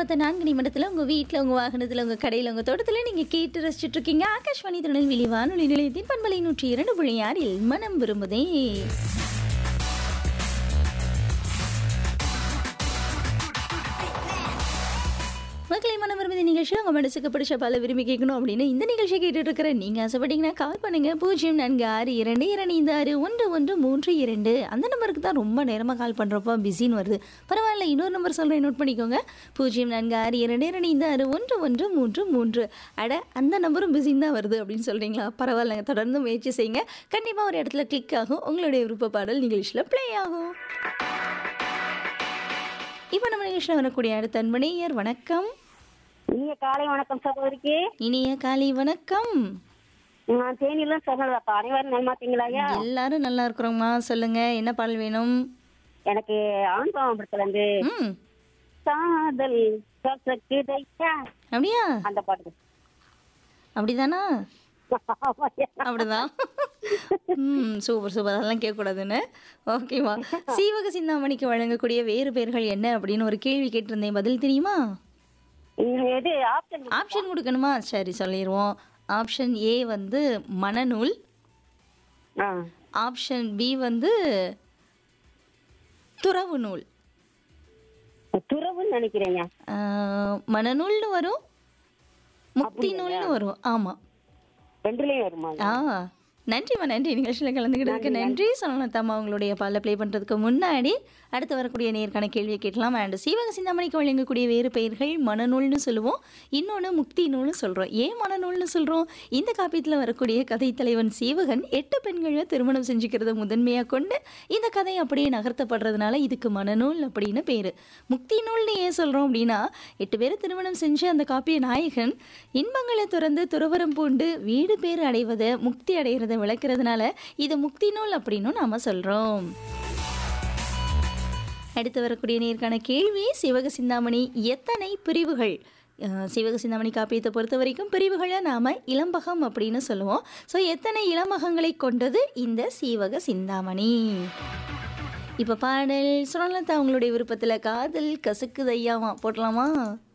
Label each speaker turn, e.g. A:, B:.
A: இருபத்தி நான்கு நிமிடத்தில் உங்கள் வீட்டில் உங்கள் வாகனத்தில் உங்கள் கடையில் உங்கள் தோட்டத்தில் நீங்கள் கேட்டு ரசிச்சுட்டு இருக்கீங்க ஆகாஷ்வாணி திருநெல்வேலி வானொலி நிலையத்தின் பண்பலை நூற்றி இரண்டு புள்ளி ஆறில் மனம் விரும்புதே மக்களை மனம் விரும்புதி நிகழ்ச்சி உங்கள் மனசுக்கு பிடிச்ச பல விரும்பி கேட்கணும் அப்படின்னு இந்த நிகழ்ச்சியை கேட்டுட்டு இருக்கிற நீங்கள் ஆசைப்பட்டீங்கன்னா கால் பண்ணுங்க பூஜ்ஜியம் நான்கு ஆறு இரண்டு இரண்டு ஐந்து ஆறு ஒன்று ஒன்று மூன்று இரண்டு அந்த நம்பருக்கு தான் ரொம்ப நேரமாக கால் பண்ணுறப்போ பிஸின்னு வருது பரவாயில்ல இன்னொரு நம்பர் சொல்கிறேன் நோட் பண்ணிக்கோங்க பூஜ்ஜியம் நான்கு ஆறு இரண்டு இரண்டு ஐந்து ஆறு ஒன்று ஒன்று மூன்று மூன்று அட அந்த நம்பரும் பிஸின்னு தான் வருது அப்படின்னு சொல்கிறீங்களா பரவாயில்லைங்க தொடர்ந்து முயற்சி செய்யுங்க கண்டிப்பாக ஒரு இடத்துல கிளிக் ஆகும் உங்களுடைய விருப்ப பாடல் நிகழ்ச்சியில் ப்ளே ஆகும் இப்போ நம்ம நிகழ்ச்சியில் வரக்கூடிய அடுத்த அன்பனையர் வணக்கம்
B: இனிய காலை வணக்கம் சகோதரிக்கு
A: இனிய காலை வணக்கம்
B: நான் தேனியில சொல்லலப்பா அனைவரும் நலமாத்தீங்களா ஐயா
A: எல்லாரும் நல்லா இருக்கிறோம்மா சொல்லுங்க என்ன பாடல் வேணும்
B: எனக்கு ஆண் படத்துல இருந்து
A: ம்
B: காதல் கசக்குதையா
A: அப்படியா
B: அந்த பாட்டு
A: அப்படிதானா
B: ஆமாய்யா.
A: அப்படிதான் ம் சூப்பர் சூப்பர் அதெல்லாம் கேட்கக்கூடாதுன்னு ஓகேவா சீவக சிந்தாமணிக்கு வழங்கக்கூடிய வேறு பெயர்கள் என்ன அப்படின்னு ஒரு கேள்வி கேட்டிருந்தேன் பதில் தெரியுமா
B: இது எது ஆப்ஷன்
A: ஆப்ஷன் கொடுக்கணுமா சரி சொல்லிடுவோம் ஆப்ஷன் ஏ வந்து மணநூல்
B: ஆ
A: ஆப்ஷன் பி வந்து துறவு நூல்
B: துறவுன்னு நினைக்கிறேங்க
A: ஆஹ், மணநூல்னு வரும் முக்தி நூல்னு வரும் ஆமாம்
B: ரெண்டுலயும் வருமா
A: ஆ நன்றிம்மா நன்றி நிகழ்ச்சியில் கலந்துக்கிட்டதுக்கு நன்றி சொல்லணும் உங்களுடைய பாலில் ப்ளே பண்ணுறதுக்கு முன்னாடி அடுத்து வரக்கூடிய நேர்காண கேள்வியை கேட்கலாம் அண்ட் சீவக சிந்தாமணிக்கு வழங்கக்கூடிய வேறு பெயர்கள் மனநூல்னு சொல்லுவோம் இன்னொன்று முக்தி நூல்னு சொல்கிறோம் ஏன் மனநூல்னு சொல்கிறோம் இந்த காப்பியத்தில் வரக்கூடிய கதை தலைவன் சீவகன் எட்டு பெண்களை திருமணம் செஞ்சுக்கிறத முதன்மையாக கொண்டு இந்த கதை அப்படியே நகர்த்தப்படுறதுனால இதுக்கு மனநூல் அப்படின்னு பேர் முக்தி நூல்னு ஏன் சொல்கிறோம் அப்படின்னா எட்டு பேரை திருமணம் செஞ்சு அந்த காப்பிய நாயகன் இன்பங்களை துறந்து துறவரம் பூண்டு வீடு பேர் அடைவதை முக்தி அடைகிறத விளக்குறதுனால இது முக்தி நூல் அப்படின்னு நாம சொல்கிறோம் அடுத்து வரக்கூடிய நேர்காண கேள்வி சிவக சிந்தாமணி எத்தனை பிரிவுகள் அஹ், சிவக சிந்தாமணி காப்பியத்தை பொறுத்த வரைக்கும் பிரிவுகளை நாம் இளம்பகம் அப்படின்னு சொல்லுவோம் ஸோ எத்தனை இளமகங்களை கொண்டது இந்த சீவக சிந்தாமணி இப்போ பாடல் சுரலதா அவங்களுடைய விருப்பத்தில் காதல் கசக்குதையாமா போட்டலாமா